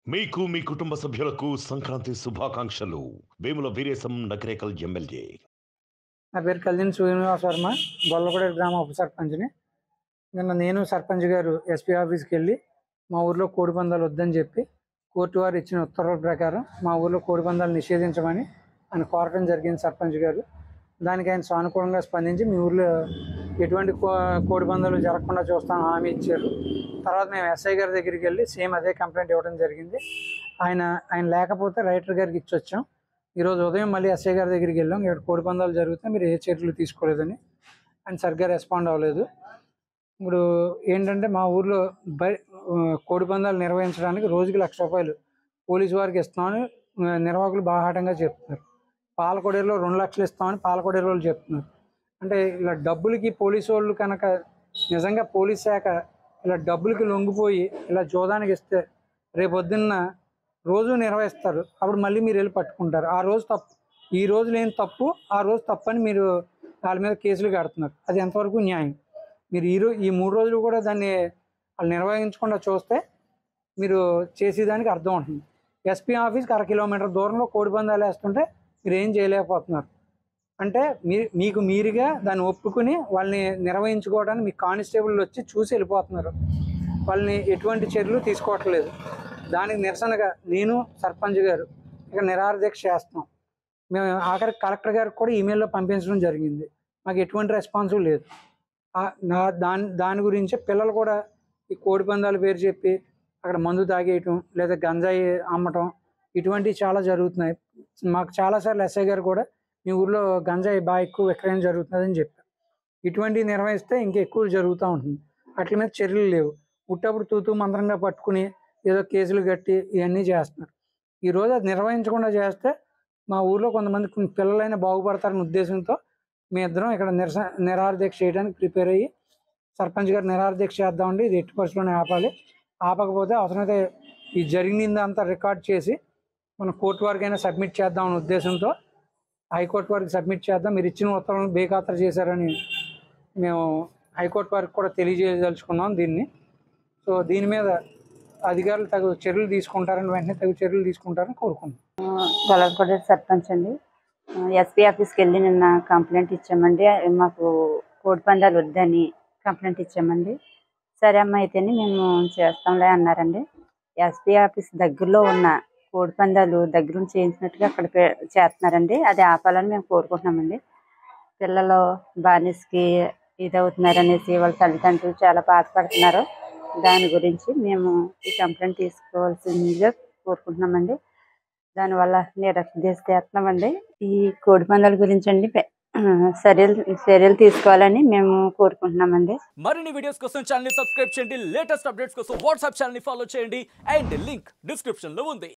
మీకు మీ కుటుంబ సభ్యులకు సంక్రాంతి శుభాకాంక్షలు వేముల వీరేశం నగరేకల్ ఎమ్మెల్యే నా పేరు కళ్యాణ్ శ్రీనివాస్ వర్మ గొల్లగూడ గ్రామ ఉప సర్పంచ్ని నిన్న నేను సర్పంచ్ గారు ఎస్పీ ఆఫీస్కి వెళ్ళి మా ఊర్లో కోడి పందాలు వద్దని చెప్పి కోర్టు వారు ఇచ్చిన ఉత్తర్వుల ప్రకారం మా ఊర్లో కోడి పందాలు నిషేధించమని ఆయన కోరటం జరిగింది సర్పంచ్ గారు దానికి ఆయన సానుకూలంగా స్పందించి మీ ఊర్లో ఎటువంటి కో కోడి పందాలు జరగకుండా చూస్తాం హామీ ఇచ్చారు తర్వాత మేము ఎస్ఐ గారి దగ్గరికి వెళ్ళి సేమ్ అదే కంప్లైంట్ ఇవ్వడం జరిగింది ఆయన ఆయన లేకపోతే రైటర్ గారికి ఇచ్చి వచ్చాం ఈరోజు ఉదయం మళ్ళీ ఎస్ఐ గారి దగ్గరికి వెళ్ళాం ఇక్కడ కోడి పందాలు జరిగితే మీరు ఏ చర్యలు తీసుకోలేదని ఆయన సరిగ్గా రెస్పాండ్ అవ్వలేదు ఇప్పుడు ఏంటంటే మా ఊర్లో బై ఆ, కోడి పందాలు నిర్వహించడానికి రోజుకి లక్ష రూపాయలు పోలీసు వారికి ఇస్తామని ఆ, నిర్వాహకులు బాహాటంగా చెప్తున్నారు పాలకొడేరులో రెండు లక్షలు ఇస్తామని పాలకొడేరు వాళ్ళు చెప్తున్నారు అంటే ఇలా డబ్బులకి పోలీసు వాళ్ళు కనుక నిజంగా పోలీస్ శాఖ ఇలా డబ్బులకి లొంగిపోయి ఇలా జోదానికి ఇస్తే రేపొద్దున్న రోజు నిర్వహిస్తారు అప్పుడు మళ్ళీ మీరు వెళ్ళి పట్టుకుంటారు ఆ రోజు తప్పు ఈ రోజు లేని తప్పు ఆ రోజు తప్పు అని మీరు వాళ్ళ మీద కేసులు కడుతున్నారు అది ఎంతవరకు న్యాయం మీరు ఈ రోజు ఈ మూడు రోజులు కూడా దాన్ని వాళ్ళు నిర్వహించకుండా చూస్తే మీరు చేసేదానికి అర్థం ఉంటుంది ఎస్పీ ఆఫీస్కి అర కిలోమీటర్ దూరంలో కోడి పందాలు వేస్తుంటే మీరు ఏం చేయలేకపోతున్నారు అంటే మీ మీకు మీరుగా దాన్ని ఒప్పుకుని వాళ్ళని నిర్వహించుకోవడానికి మీ కానిస్టేబుల్ వచ్చి చూసి వెళ్ళిపోతున్నారు వాళ్ళని ఎటువంటి చర్యలు తీసుకోవట్లేదు దానికి నిరసనగా నేను సర్పంచ్ గారు ఇక నిరాహార దీక్ష చేస్తున్నాం మేము ఆఖరి కలెక్టర్ గారికి కూడా ఈమెయిల్లో పంపించడం జరిగింది మాకు ఎటువంటి రెస్పాన్స్ లేదు ఆ- నా దాని దాని గురించి పిల్లలు కూడా ఈ కోడి పందాలు పేరు చెప్పి అక్కడ మందు తాగేయటం లేదా గంజాయి అమ్మటం ఇటువంటివి చాలా జరుగుతున్నాయి మాకు చాలాసార్లు ఎస్ఐ గారు కూడా మీ ఊర్లో గంజాయి బాగా ఎక్కువ విక్రయం జరుగుతుందని చెప్పారు ఇటువంటివి నిర్వహిస్తే ఇంకా ఎక్కువ జరుగుతూ ఉంటుంది వాటి మీద చర్యలు లేవు పుట్టప్పుడు తూతూ మంత్రంగా పట్టుకుని ఏదో కేసులు కట్టి ఇవన్నీ చేస్తున్నారు ఈ రోజు అది నిర్వహించకుండా చేస్తే మా ఊర్లో కొంతమంది కొన్ని పిల్లలైనా బాగుపడతారనే ఉద్దేశంతో మీ ఇద్దరం ఇక్కడ నిరస నిరాహార దీక్ష చేయడానికి ప్రిపేర్ అయ్యి సర్పంచ్ గారు నిరాహార దీక్ష చేద్దామండి ఇది ఎట్టి పరిస్థితుల్లోనే ఆపాలి ఆపకపోతే అవసరమైతే ఈ జరిగిందంతా రికార్డ్ చేసి మన కోర్టు వారికైనా సబ్మిట్ చేద్దామనే ఉద్దేశంతో హైకోర్టు వారికి సబ్మిట్ చేద్దాం మీరు ఇచ్చిన ఉత్తర్వులను బేఖాతరు చేశారని మేము హైకోర్టు వారికి కూడా తెలియజేయదలుచుకున్నాం దీన్ని సో దీని మీద అధికారులు తగు చర్యలు తీసుకుంటారని వెంటనే తగు చర్యలు తీసుకుంటారని కోరుకుంటున్నాం గొల్లపూడి సర్పంచ్ అండి ఎస్పీ ఆఫీస్కి వెళ్ళి నిన్న కంప్లైంట్ ఇచ్చామండి మాకు కోడి పందాలు వద్దని కంప్లైంట్ ఇచ్చామండి సరే అమ్మ అయితేనే మేము చేస్తాంలే అన్నారండి ఎస్పీ ఆఫీస్ దగ్గరలో ఉన్న కోడి పందాలు దగ్గరుండి చేయించినట్టుగా అక్కడ పె- చేస్తున్నారండి అది ఆపాలని మేము కోరుకుంటున్నామండి పిల్లలు బానిసకి ఇది అవుతున్నారు అనేసి వాళ్ళ తల్లిదండ్రులు చాలా బాధపడుతున్నారు దాని గురించి మేము ఈ కంప్లైంట్ తీసుకోవాల్సిందిగా కోరుకుంటున్నామండి దానివల్ల నిరక్షిస్తున్నామండి ఈ కోడి పందాల గురించి అండి పె- చర్యలు చర్యలు తీసుకోవాలని మేము కోరుకుంటున్నామండి మరిన్ని వీడియోస్ కోసం ఛానల్ ని సబ్స్క్రైబ్ చేయండి లేటెస్ట్ అప్డేట్స్ కోసం వాట్సాప్ ఛానల్ ని ఫాలో చేయండి అండ్ లింక్ డిస్క్రిప్షన్ లో ఉంది